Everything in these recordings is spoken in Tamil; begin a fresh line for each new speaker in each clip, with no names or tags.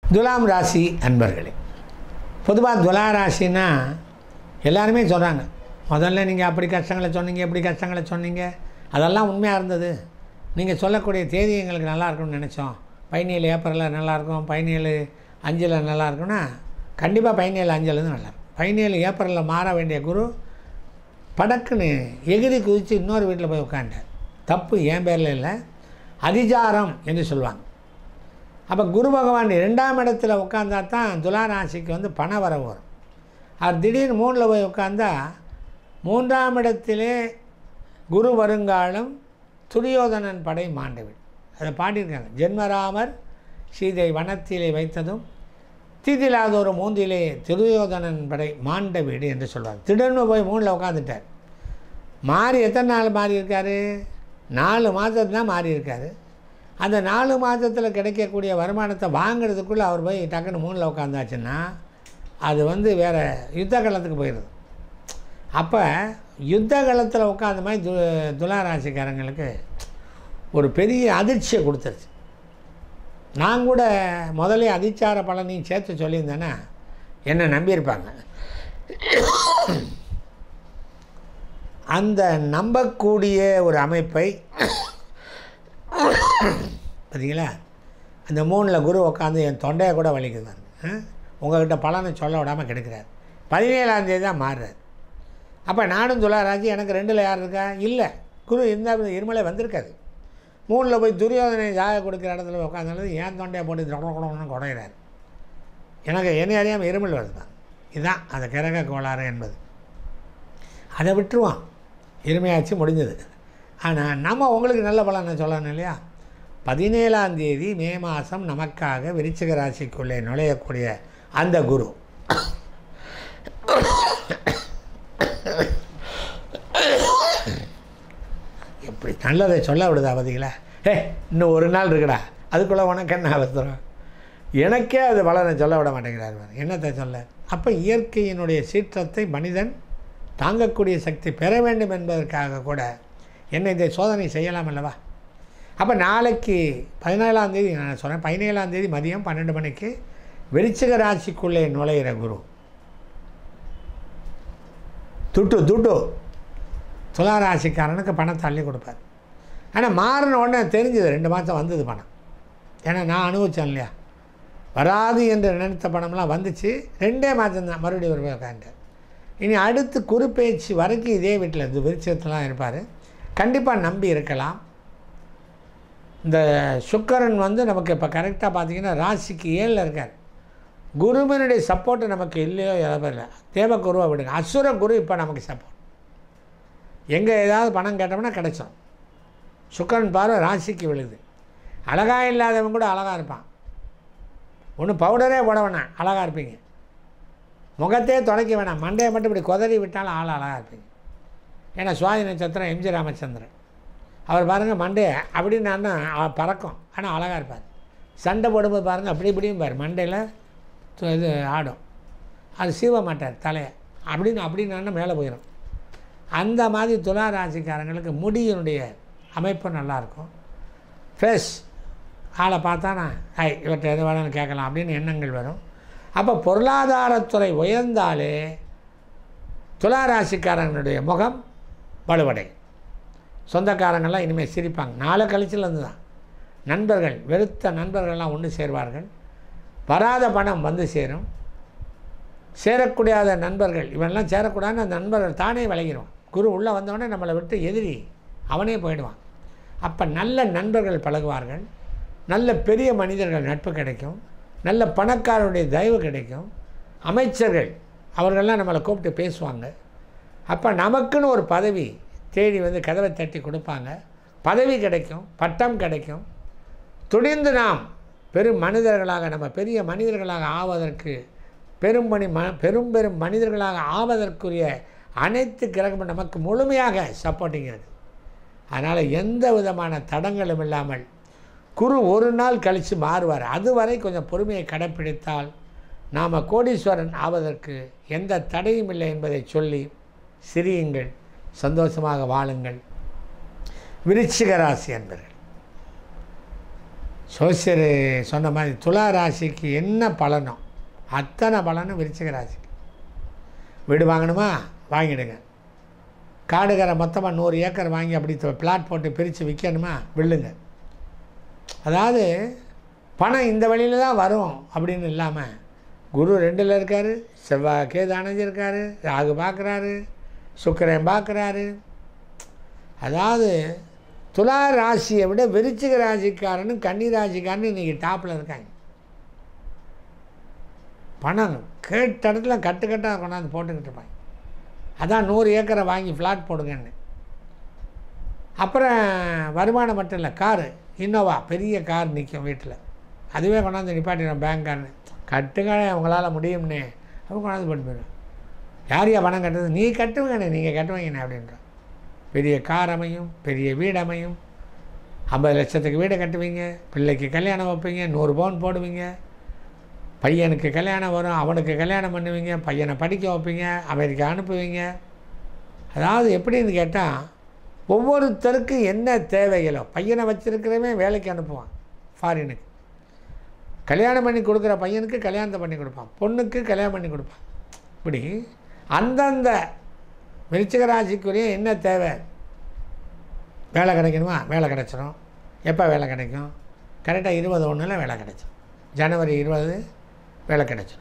துலாம் ராசி அன்பர்களே பொதுவாக துலா ராசின்னா எல்லாருமே சொல்கிறாங்க முதல்ல நீங்கள் அப்படி கஷ்டங்களை சொன்னீங்க இப்படி கஷ்டங்களை சொன்னீங்க அதெல்லாம் உண்மையாக இருந்தது நீங்கள் சொல்லக்கூடிய தேதி எங்களுக்கு நல்லா இருக்கும்னு நினச்சோம் பதினேழு ஏப்ரலில் நல்லாயிருக்கும் பதினேழு அஞ்சில் நல்லா இருக்கும்னா கண்டிப்பாக பதினேழு அஞ்சில் இருந்து நல்லாயிருக்கும் பதினேழு ஏப்ரலில் மாற வேண்டிய குரு படக்குன்னு எகிரி குதித்து இன்னொரு வீட்டில் போய் உட்காண்டார் தப்பு என் பேரில் இல்லை அதிகாரம் என்று சொல்லுவாங்க அப்போ குரு பகவான் ரெண்டாம் இடத்துல உட்காந்தா தான் துலா ராசிக்கு வந்து பண வரவு வரும் அவர் திடீர்னு மூணில் போய் உட்காந்தா மூன்றாம் இடத்திலே குரு வருங்காலம் துரியோதனன் படை மாண்டவின் அதை பாடியிருக்காங்க ஜென்மராமர் சீதை வனத்திலே வைத்ததும் தீதிலாதொரு மூந்திலே துரியோதனன் படை மாண்ட வீடு என்று சொல்வார் திடீர்னு போய் மூணில் உட்காந்துட்டார் மாறி எத்தனை நாள் மாறி இருக்காரு நாலு மாதத்து தான் மாறி இருக்காரு அந்த நாலு மாதத்தில் கிடைக்கக்கூடிய வருமானத்தை வாங்குறதுக்குள்ளே அவர் போய் டக்குன்னு மூணில் உட்காந்தாச்சுன்னா அது வந்து வேறு யுத்த காலத்துக்கு போயிடுது அப்போ யுத்த காலத்தில் உட்காந்த மாதிரி து துளாராசிக்காரங்களுக்கு ஒரு பெரிய அதிர்ச்சியை கொடுத்துருச்சு நான் கூட முதலே அதிச்சார பலனையும் சேர்த்து சொல்லியிருந்தேன்னா என்னை நம்பியிருப்பாங்க அந்த நம்பக்கூடிய ஒரு அமைப்பை பார்த்தீங்களா அந்த மூணில் குரு உட்காந்து என் தொண்டையை கூட வலிக்குதாங்க உங்கள்கிட்ட பலனை சொல்ல விடாமல் கெடுக்கிறார் பதினேழாம் தேதி தான் மாறுறார் அப்போ நானும் துளாராஜி எனக்கு ரெண்டில் யார் இருக்கா இல்லை குரு இருந்தால் இருமலை வந்திருக்காது மூணில் போய் துரியோதனை ஜாக கொடுக்குற இடத்துல உட்காந்தாலும் ஏன் தொண்டையை போட்டு தொடக்கணும்னு குடையிறார் எனக்கு என்னை அறியாமல் இருமல் வருது தான் இதுதான் அந்த கிரக கோளாறு என்பது அதை விட்டுருவான் இருமையாச்சு முடிஞ்சது ஆனால் நம்ம உங்களுக்கு நல்ல பலனை சொல்லணும் இல்லையா பதினேழாம் தேதி மே மாதம் நமக்காக விருச்சிக ராசிக்குள்ளே நுழையக்கூடிய அந்த குரு எப்படி நல்லதை சொல்ல விடுதா பார்த்தீங்களா ஏ இன்னும் ஒரு நாள் இருக்குடா அதுக்குள்ளே உனக்கு என்ன அவசரம் எனக்கே அது பலனை சொல்ல விட மாட்டேங்கிறார் பாரு. என்னத்தை சொல்ல அப்போ இயற்கையினுடைய சீற்றத்தை மனிதன் தாங்கக்கூடிய சக்தி பெற வேண்டும் என்பதற்காக கூட என்ன இதை சோதனை செய்யலாம் அல்லவா அப்போ நாளைக்கு பதினேழாம் தேதி நான் சொன்னேன் பதினேழாம் தேதி மதியம் பன்னெண்டு மணிக்கு விருச்சிக ராசிக்குள்ளே நுழையிற குரு துட்டு துட்டு துலா ராசிக்காரனுக்கு பணத்தை அள்ளி கொடுப்பார் ஆனால் மாறின உடனே தெரிஞ்சது ரெண்டு மாதம் வந்தது பணம் ஏன்னா நான் அனுபவித்தேன் இல்லையா வராது என்று நினைத்த பணம்லாம் வந்துச்சு ரெண்டே மாதம் தான் மறுபடியும் ஒரு போய் உட்காந்துட்டார் இனி அடுத்து குறிப்பேச்சு வரைக்கும் இதே வீட்டில் இந்த விருச்சத்துலாம் இருப்பார் கண்டிப்பாக நம்பி இருக்கலாம் இந்த சுக்கரன் வந்து நமக்கு இப்போ கரெக்டாக பார்த்தீங்கன்னா ராசிக்கு ஏழில் இருக்கார் குருவினுடைய சப்போர்ட்டு நமக்கு இல்லையோ இல்லை தேவகுருவை விடுங்க அசுர குரு இப்போ நமக்கு சப்போர்ட் எங்கே ஏதாவது பணம் கேட்டோம்னா கிடைச்சோம் சுக்கரன் பார்வை ராசிக்கு விழுது அழகாக இல்லாதவன் கூட அழகாக இருப்பான் ஒன்றும் பவுடரே போட வேணாம் அழகாக இருப்பீங்க முகத்தையே தொலைக்க வேணாம் மண்டையை மட்டும் இப்படி குதறி விட்டாலும் ஆள் அழகாக இருப்பீங்க ஏன்னா சுவாதி நட்சத்திரம் எம்ஜி ராமச்சந்திரன் அவர் பாருங்கள் மண்டையை அப்படின்னு பறக்கும் ஆனால் அழகாக இருப்பார் சண்டை போடும்போது பாருங்கள் அப்படி இப்படியும் பாரு மண்டையில் து- இது ஆடும் அது சீவ மாட்டார் தலையை அப்படின்னு அப்படின்னு மேலே போயிடும் அந்த மாதிரி துலா ராசிக்காரங்களுக்கு முடியினுடைய அமைப்பு நல்லாயிருக்கும் ஃபேஸ் ஆளை பார்த்தானா ஐ இவற்றை எது வேணாலும் கேட்கலாம் அப்படின்னு எண்ணங்கள் வரும் அப்போ பொருளாதாரத்துறை உயர்ந்தாலே துலா ராசிக்காரங்களுடைய முகம் வலுவடையும் சொந்தக்காரங்கள்லாம் இனிமேல் சிரிப்பாங்க நாளை கழிச்சிலேருந்து தான் நண்பர்கள் வெறுத்த நண்பர்கள்லாம் ஒன்று சேர்வார்கள் வராத பணம் வந்து சேரும் சேரக்கூடாத நண்பர்கள் இவன்லாம் சேரக்கூடாதுன்னு அந்த நண்பர்கள் தானே விலகிடுவான் குரு உள்ளே வந்தவொடனே நம்மளை விட்டு எதிரி அவனே போயிடுவான் அப்போ நல்ல நண்பர்கள் பழகுவார்கள் நல்ல பெரிய மனிதர்கள் நட்பு கிடைக்கும் நல்ல பணக்காரருடைய தயவு கிடைக்கும் அமைச்சர்கள் அவர்கள்லாம் நம்மளை கூப்பிட்டு பேசுவாங்க அப்போ நமக்குன்னு ஒரு பதவி தேடி வந்து கதவை தட்டி கொடுப்பாங்க பதவி கிடைக்கும் பட்டம் கிடைக்கும் துணிந்து நாம் பெரும் மனிதர்களாக நம்ம பெரிய மனிதர்களாக ஆவதற்கு பெரும் மணி ம பெரும் பெரும் மனிதர்களாக ஆவதற்குரிய அனைத்து கிரகமும் நமக்கு முழுமையாக சப்போர்ட்டிங் இருக்குது அதனால் எந்த விதமான தடங்களும் இல்லாமல் குரு ஒரு நாள் கழித்து மாறுவார் அதுவரை கொஞ்சம் பொறுமையை கடைப்பிடித்தால் நாம் கோடீஸ்வரன் ஆவதற்கு எந்த தடையும் இல்லை என்பதை சொல்லி சிரியுங்கள் சந்தோஷமாக வாழுங்கள் விருச்சிக ராசி என்பர்கள் சோசியர் சொன்ன மாதிரி துலா ராசிக்கு என்ன பலனோ அத்தனை பலனும் விருச்சிக ராசிக்கு வீடு வாங்கணுமா வாங்கிடுங்க காடுகரை மொத்தமாக நூறு ஏக்கர் வாங்கி அப்படி பிளாட் போட்டு பிரித்து விற்கணுமா வில்லுங்க அதாவது பணம் இந்த வழியில் தான் வரும் அப்படின்னு இல்லாமல் குரு ரெண்டில் இருக்கார் செவ்வாய் கேது அணைஞ்சிருக்காரு ராகு பார்க்குறாரு சுக்கிரன் பார்க்குறாரு அதாவது துலா ராசியை விட விருச்சிக ராசிக்காரனும் கன்னி ராசிக்காரனும் இன்றைக்கி டாப்பில் இருக்காங்க பணம் கேட்ட இடத்துல கட்டு கட்டாக கொண்டாந்து போட்டுக்கிட்டு இருப்பாங்க அதான் நூறு ஏக்கரை வாங்கி ஃப்ளாட் போடுங்கன்னு அப்புறம் வருமானம் மட்டும் இல்லை காரு இன்னோவா பெரிய கார் நிற்கும் வீட்டில் அதுவே கொண்டாந்து நிப்பாட்டிடும் பேங்க்காரனு கட்டுங்க அவங்களால முடியும்னே அவங்க கொண்டாந்து போட்டு போயிடும் யார் யா பணம் கட்டுறது நீ கட்டுவங்கண்ணே நீங்கள் கட்டுவீங்கண்ணே அப்படின்றான் பெரிய கார் அமையும் பெரிய வீடு அமையும் ஐம்பது லட்சத்துக்கு வீடு கட்டுவீங்க பிள்ளைக்கு கல்யாணம் வைப்பீங்க நூறு பவுன் போடுவீங்க பையனுக்கு கல்யாணம் வரும் அவனுக்கு கல்யாணம் பண்ணுவீங்க பையனை படிக்க வைப்பீங்க அமெரிக்கா அனுப்புவீங்க அதாவது எப்படின்னு கேட்டால் ஒவ்வொருத்தருக்கு என்ன தேவைகளோ பையனை வச்சுருக்கிறவன் வேலைக்கு அனுப்புவான் ஃபாரினுக்கு கல்யாணம் பண்ணி கொடுக்குற பையனுக்கு கல்யாணத்தை பண்ணி கொடுப்பான் பொண்ணுக்கு கல்யாணம் பண்ணி கொடுப்பான் இப்படி அந்தந்த விருச்சிக ராசிக்குரிய என்ன தேவை வேலை கிடைக்கணுமா வேலை கிடைச்சிரும் எப்போ வேலை கிடைக்கும் கரெக்டாக இருபது ஒன்றில் வேலை கிடைச்சிரும் ஜனவரி இருபது வேலை கிடைச்சிரும்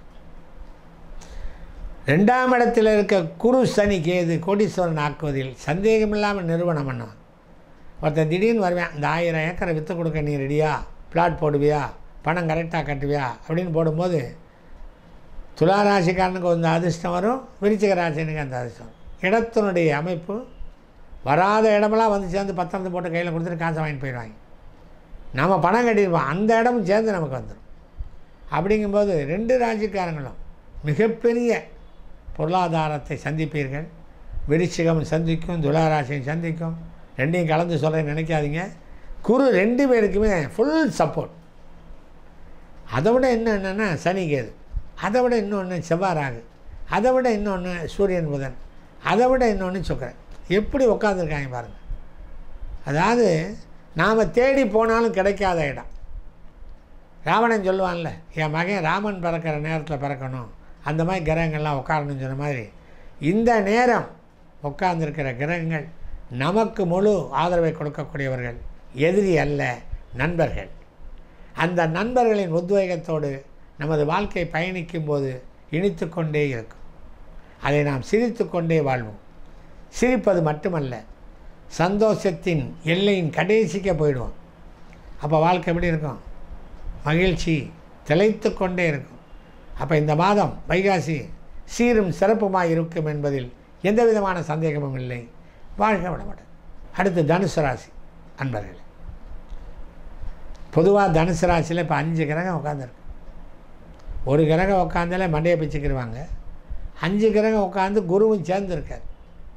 ரெண்டாம் இடத்தில் இருக்க குரு சனி கேது கோடீஸ்வரன் ஆக்குவதில் சந்தேகமில்லாமல் நிறுவனம் பண்ணுவான் ஒருத்தன் திடீர்னு வருவேன் இந்த ஆயிரம் ஏக்கரை விற்று கொடுக்க நீ ரெடியா பிளாட் போடுவியா பணம் கரெக்டாக கட்டுவியா அப்படின்னு போடும்போது துலா ராசிக்காரனுக்கு அந்த அதிர்ஷ்டம் வரும் விருச்சிக ராசினுக்கு அந்த அதிர்ஷ்டம் வரும். இடத்தினுடைய அமைப்பு வராத இடமெல்லாம் வந்து சேர்ந்து பத்திரத்தை போட்டு கையில் கொடுத்துட்டு காசை வாங்கிட்டு போயிடுவாங்க நம்ம பணம் கட்டியிருப்போம் அந்த இடமும் சேர்ந்து நமக்கு வந்துடும் அப்படிங்கும்போது ரெண்டு ராசிக்காரங்களும் மிகப்பெரிய பொருளாதாரத்தை சந்திப்பீர்கள் விருச்சிகம் சந்திக்கும் துளாராசியும் சந்திக்கும் ரெண்டையும் கலந்து சொல்ல நினைக்காதீங்க குரு ரெண்டு பேருக்குமே ஃபுல் சப்போர்ட் அதை விட இன்னும் என்னென்னா சனி கேது அதை விட இன்னொன்று செவ்வாய் ராகு அதை விட இன்னொன்று சூரியன் புதன் அதை விட இன்னொன்று சுக்கிரன் எப்படி உட்காந்துருக்காங்க பாருங்கள் அதாவது நாம் தேடி போனாலும் கிடைக்காத இடம் ராவணன் சொல்லுவான்ல என் மகன் ராமன் பிறக்கிற நேரத்தில் பிறக்கணும் அந்த மாதிரி கிரகங்கள்லாம் உட்காரணும்னு சொன்ன மாதிரி இந்த நேரம் உட்கார்ந்திருக்கிற கிரகங்கள் நமக்கு முழு ஆதரவை கொடுக்கக்கூடியவர்கள் எதிரி அல்ல நண்பர்கள் அந்த நண்பர்களின் உத்வேகத்தோடு நமது வாழ்க்கை பயணிக்கும் போது இனித்து கொண்டே இருக்கும் அதை நாம் சிரித்து கொண்டே வாழ்வோம் சிரிப்பது மட்டுமல்ல சந்தோஷத்தின் எல்லையின் கடைசிக்க போயிடுவோம் அப்போ வாழ்க்கை எப்படி இருக்கும் மகிழ்ச்சி திளைத்து கொண்டே இருக்கும் அப்போ இந்த மாதம் வைகாசி சீரும் சிறப்புமாய் இருக்கும் என்பதில் எந்த விதமான சந்தேகமும் இல்லை வாழ்க விடமாட்டேன் அடுத்து தனுசு ராசி அன்பர்களே பொதுவாக தனுசு ராசியில் இப்போ அஞ்சு கிரகம் உட்காந்துருக்கு ஒரு கிரகம் உட்காந்தாலே மண்டையை பிச்சுக்கிடுவாங்க அஞ்சு கிரகம் உட்காந்து குருவும் சேர்ந்துருக்கார்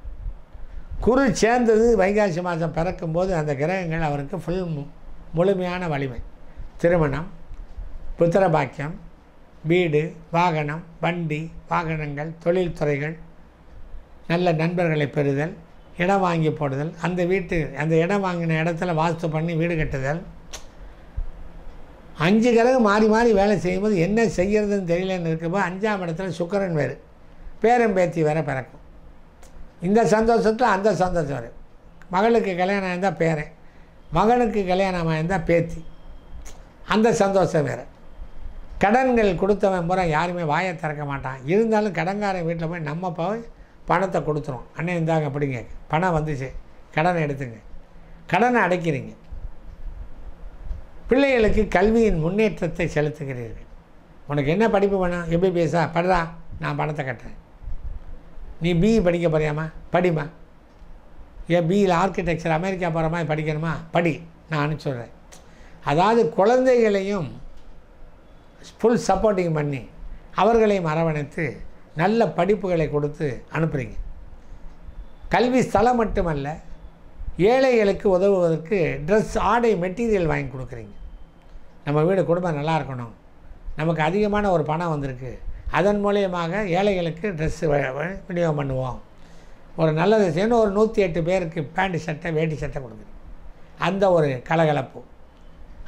குரு சேர்ந்தது வைகாசி மாதம் பிறக்கும்போது அந்த கிரகங்கள் அவருக்கு ஃபுல் முழுமையான வலிமை திருமணம் புத்திர பாக்கியம் வீடு வாகனம் வண்டி வாகனங்கள் தொழில்துறைகள் நல்ல நண்பர்களை பெறுதல் இடம் வாங்கி போடுதல் அந்த வீட்டு அந்த இடம் வாங்கின இடத்துல வாஸ்து பண்ணி வீடு கட்டுதல் அஞ்சு கிரகம் மாறி மாறி வேலை செய்யும்போது என்ன செய்கிறதுன்னு தெரியலன்னு இருக்கும்போது அஞ்சாம் இடத்துல சுக்கிரன் வேறு பேரன் பேத்தி வேற பிறக்கும் இந்த சந்தோஷத்தில் அந்த சந்தோஷம் வரும் மகளுக்கு கல்யாணம் இருந்தால் பேரன் மகனுக்கு கல்யாணம் இருந்தால் பேத்தி அந்த சந்தோஷம் வேறு கடன்கள் கொடுத்தவன் பூரா யாருமே வாயை திறக்க மாட்டான் இருந்தாலும் கடன்காரன் வீட்டில் போய் நம்ம போய் பணத்தை கொடுத்துரும் அண்ணன் இந்தாங்க அப்படிங்க பணம் வந்துச்சு கடனை எடுத்துங்க கடனை அடைக்கிறீங்க பிள்ளைகளுக்கு கல்வியின் முன்னேற்றத்தை செலுத்துகிறீர்கள் உனக்கு என்ன படிப்பு வேணும் எம்பிபிஎஸ்ஸா படுறா நான் பணத்தை கட்டுறேன் நீ பிஇ படிக்க போறியாம்மா படிமா ஏன் பிஇயில் ஆர்கிடெக்சர் அமெரிக்கா போகிற மாதிரி படிக்கணுமா படி நான் அனுப்பிச்சுட்றேன் அதாவது குழந்தைகளையும் ஃபுல் சப்போர்ட்டிங் பண்ணி அவர்களையும் அரவணைத்து நல்ல படிப்புகளை கொடுத்து அனுப்புகிறீங்க கல்வி ஸ்தலம் மட்டுமல்ல ஏழைகளுக்கு உதவுவதற்கு ட்ரெஸ் ஆடை மெட்டீரியல் வாங்கி கொடுக்குறீங்க நம்ம வீடு குடும்பம் நல்லா இருக்கணும் நமக்கு அதிகமான ஒரு பணம் வந்திருக்கு அதன் மூலியமாக ஏழைகளுக்கு ட்ரெஸ்ஸு விநியோகம் பண்ணுவோம் ஒரு நல்லது செய்யணும் ஒரு நூற்றி எட்டு பேருக்கு பேண்ட் சட்டை வேட்டி சட்டை கொடுக்குறீங்க அந்த ஒரு கலகலப்பு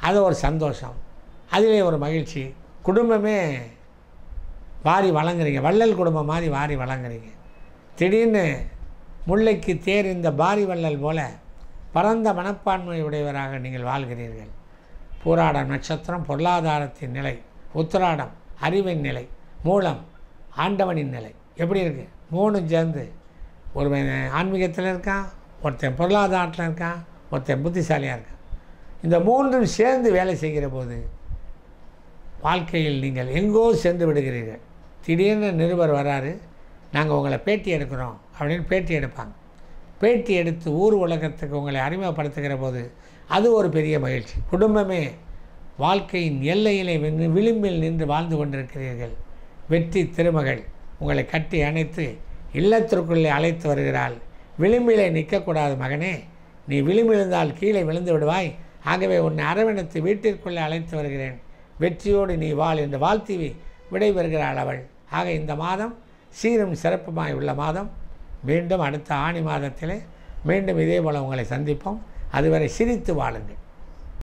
அது ஒரு சந்தோஷம் அதிலே ஒரு மகிழ்ச்சி குடும்பமே வாரி வழங்குறீங்க வள்ளல் குடும்பம் மாதிரி வாரி வழங்குறீங்க திடீர்னு முல்லைக்கு தேர் இந்த பாரி வள்ளல் போல பரந்த மனப்பான்மை உடையவராக நீங்கள் வாழ்கிறீர்கள் பூராடம் நட்சத்திரம் பொருளாதாரத்தின் நிலை உத்திராடம் அறிவின் நிலை மூலம் ஆண்டவனின் நிலை எப்படி இருக்குது மூணும் சேர்ந்து ஒருவன் ஆன்மீகத்தில் இருக்கான் ஒருத்தன் பொருளாதாரத்தில் இருக்கான் ஒருத்தன் புத்திசாலியாக இருக்கான் இந்த மூன்றும் சேர்ந்து வேலை செய்கிற போது வாழ்க்கையில் நீங்கள் எங்கோ சென்று விடுகிறீர்கள் திடீர்னு நிருபர் வராரு நாங்கள் உங்களை பேட்டி எடுக்கிறோம் அப்படின்னு பேட்டி எடுப்பாங்க பேட்டி எடுத்து ஊர் உலகத்துக்கு உங்களை அறிமுகப்படுத்துகிற போது அது ஒரு பெரிய மகிழ்ச்சி குடும்பமே வாழ்க்கையின் எல்லையிலே நின்று விளிம்பில் நின்று வாழ்ந்து கொண்டிருக்கிறீர்கள் வெற்றி திருமகள் உங்களை கட்டி அணைத்து இல்லத்திற்குள்ளே அழைத்து வருகிறாள் விளிம்பிலே நிற்கக்கூடாது மகனே நீ விளிம்பிழுந்தால் கீழே விழுந்து விடுவாய் ஆகவே உன்னை அரவணைத்து வீட்டிற்குள்ளே அழைத்து வருகிறேன் வெற்றியோடு நீ வாழ் என்று வாழ்த்தி விடைபெறுகிறாள் அவள் ஆக இந்த மாதம் சீரும் சிறப்புமாய் உள்ள மாதம் மீண்டும் அடுத்த ஆணி மாதத்திலே மீண்டும் இதே போல் உங்களை சந்திப்போம் அதுவரை சிரித்து வாழுங்கள்